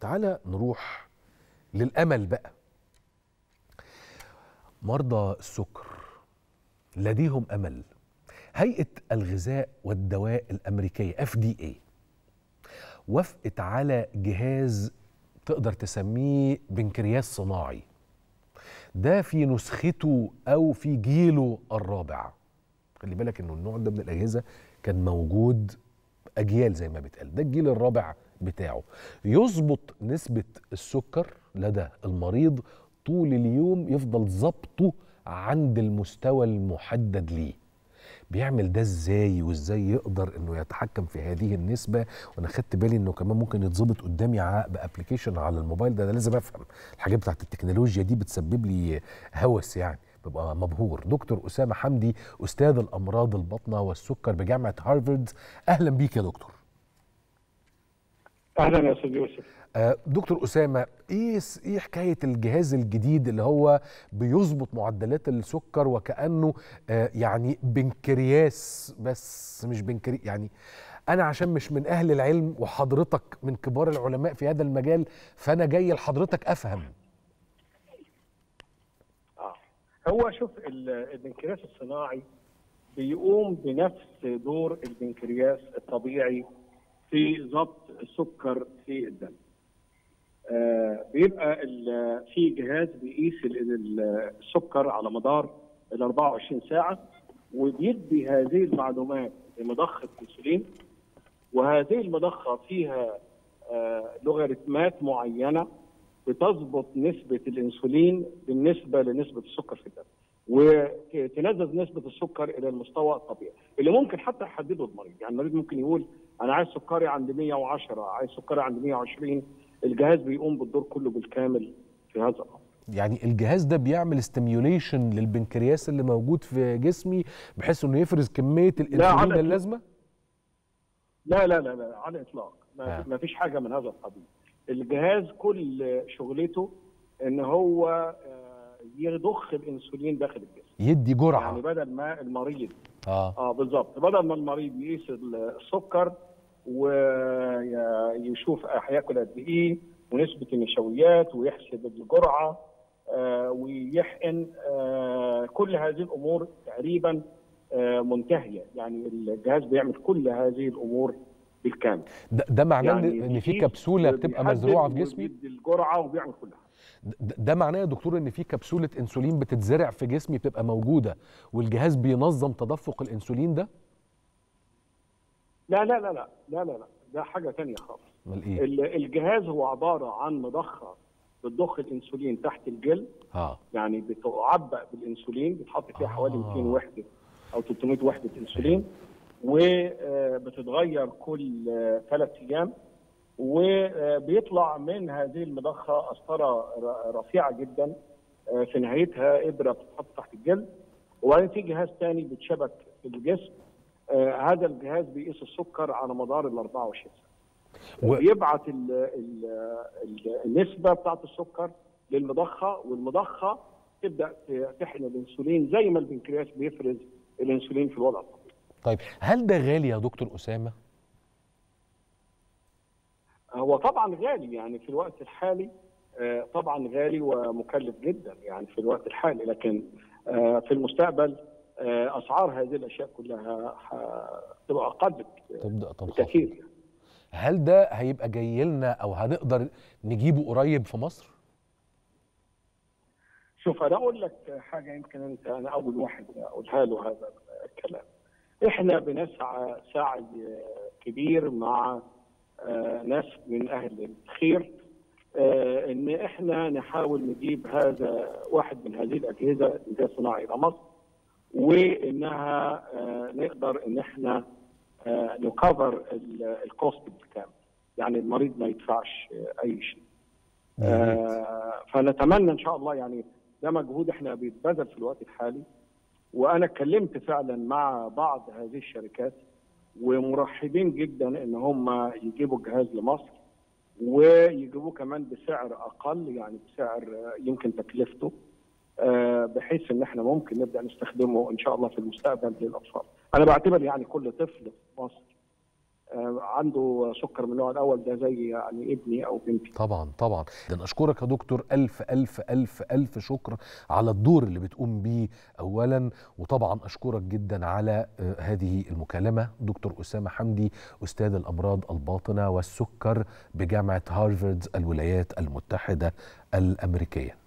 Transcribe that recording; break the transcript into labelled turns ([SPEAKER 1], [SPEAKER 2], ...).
[SPEAKER 1] تعالى نروح للامل بقى مرضى السكر لديهم امل هيئه الغذاء والدواء الامريكيه اف دي اي وافقت على جهاز تقدر تسميه بنكرياس صناعي ده في نسخته او في جيله الرابع خلي بالك انه النوع ده من الاجهزه كان موجود اجيال زي ما بيتقال ده الجيل الرابع بتاعه يظبط نسبه السكر لدى المريض طول اليوم يفضل ظبطه عند المستوى المحدد ليه بيعمل ده ازاي وازاي يقدر انه يتحكم في هذه النسبه وانا خدت بالي انه كمان ممكن يتظبط قدامي بابلكيشن على الموبايل ده انا لازم افهم الحاجات بتاعت التكنولوجيا دي بتسبب لي هوس يعني ببقى مبهور دكتور اسامه حمدي استاذ الامراض البطنه والسكر بجامعه هارفارد اهلا بيك يا دكتور
[SPEAKER 2] اهلا يا استاذ يوسف
[SPEAKER 1] دكتور اسامه ايه ايه حكايه الجهاز الجديد اللي هو بيظبط معدلات السكر وكانه يعني بنكرياس بس مش بنكري يعني انا عشان مش من اهل العلم وحضرتك من كبار العلماء في هذا المجال فانا جاي لحضرتك افهم
[SPEAKER 2] آه. هو شوف البنكرياس الصناعي بيقوم بنفس دور البنكرياس الطبيعي في ضبط السكر في الدم آه بيبقى في جهاز بيقيس السكر على مدار ال 24 ساعه وبيدي هذه المعلومات لمضخه انسولين وهذه المضخه فيها آه لوغاريتمات معينه بتظبط نسبه الانسولين بالنسبه لنسبه السكر في الدم وتنزل نسبه السكر الى المستوى الطبيعي اللي ممكن حتى يحدده المريض يعني المريض ممكن يقول انا عايز سكري عند 110 عايز سكري عند 120 الجهاز بيقوم بالدور كله بالكامل في هذا الامر
[SPEAKER 1] يعني الجهاز ده بيعمل ستيميوليشن للبنكرياس اللي موجود في جسمي بحيث انه يفرز كميه الانسولين اللازمه
[SPEAKER 2] لا لا لا لا على الاطلاق ما, آه. ما فيش حاجه من هذا القبيل الجهاز كل شغلته ان هو يضخ الانسولين داخل الجسم
[SPEAKER 1] يدي جرعه
[SPEAKER 2] يعني بدل ما المريض
[SPEAKER 1] اه
[SPEAKER 2] اه بالظبط بدل ما المريض يقيس السكر ويشوف هياكل قد ايه ونسبه النشويات ويحسب الجرعه آه ويحقن آه كل هذه الامور تقريبا آه منتهيه يعني الجهاز بيعمل كل هذه الامور بالكامل
[SPEAKER 1] ده, ده معناه يعني ان في كبسوله بتبقى مزروعه في جسمي
[SPEAKER 2] بيدي الجرعه وبيعمل كل حاجه
[SPEAKER 1] ده معناه يا دكتور ان في كبسوله انسولين بتتزرع في جسمي بتبقى موجوده والجهاز بينظم تدفق الانسولين ده
[SPEAKER 2] لا لا لا لا لا لا لا ده حاجه ثانيه خالص
[SPEAKER 1] امال ايه
[SPEAKER 2] الجهاز هو عباره عن مضخه بتضخ الانسولين تحت الجلد
[SPEAKER 1] اه
[SPEAKER 2] يعني بتعبأ بالانسولين بيتحط فيها آه. حوالي 200 وحده او 300 وحده انسولين وبتتغير كل ثلاث ايام وبيطلع من هذه المضخه قسطره رفيعه جدا في نهايتها ابره بتتحط تحت الجلد وبعدين في جهاز ثاني بيتشبك في الجسم هذا الجهاز بيقيس السكر على مدار ال 24 ساعه و... بيبعت ال ال ال النسبه بتاعت السكر للمضخه والمضخه تبدا تحقن الانسولين زي ما البنكرياس بيفرز الانسولين في الوضع الطبيعي
[SPEAKER 1] طيب هل ده غالي يا دكتور اسامه
[SPEAKER 2] هو طبعا غالي يعني في الوقت الحالي طبعا غالي ومكلف جدا يعني في الوقت الحالي لكن في المستقبل اسعار هذه الاشياء كلها هتبقى اقل
[SPEAKER 1] تبدا
[SPEAKER 2] بكثير يعني.
[SPEAKER 1] هل ده هيبقى جاي لنا او هنقدر نجيبه قريب في مصر؟
[SPEAKER 2] شوف انا اقول لك حاجه يمكن انت انا اول واحد اقولها له هذا الكلام. احنا بنسعى سعي كبير مع ناس من اهل الخير ان احنا نحاول نجيب هذا واحد من هذه الاجهزه الذكاء الصناعي الى مصر وانها نقدر ان احنا نكفر الكوست بالكامل يعني المريض ما يدفعش اي شيء فنتمنى ان شاء الله يعني ده مجهود احنا بيتبذل في الوقت الحالي وانا اتكلمت فعلا مع بعض هذه الشركات ومرحبين جدا ان هم يجيبوا الجهاز لمصر ويجيبوه كمان بسعر اقل يعني بسعر يمكن تكلفته بحيث ان احنا ممكن نبدا نستخدمه ان شاء الله في المستقبل للاطفال. انا بعتبر يعني كل طفل في مصر آه، عنده سكر من النوع الاول ده زي يعني ابني او بنتي
[SPEAKER 1] طبعا طبعا ده اشكرك يا دكتور الف الف الف الف شكر على الدور اللي بتقوم بيه اولا وطبعا اشكرك جدا على آه، هذه المكالمه دكتور اسامه حمدي استاذ الامراض الباطنه والسكر بجامعه هارفارد الولايات المتحده الامريكيه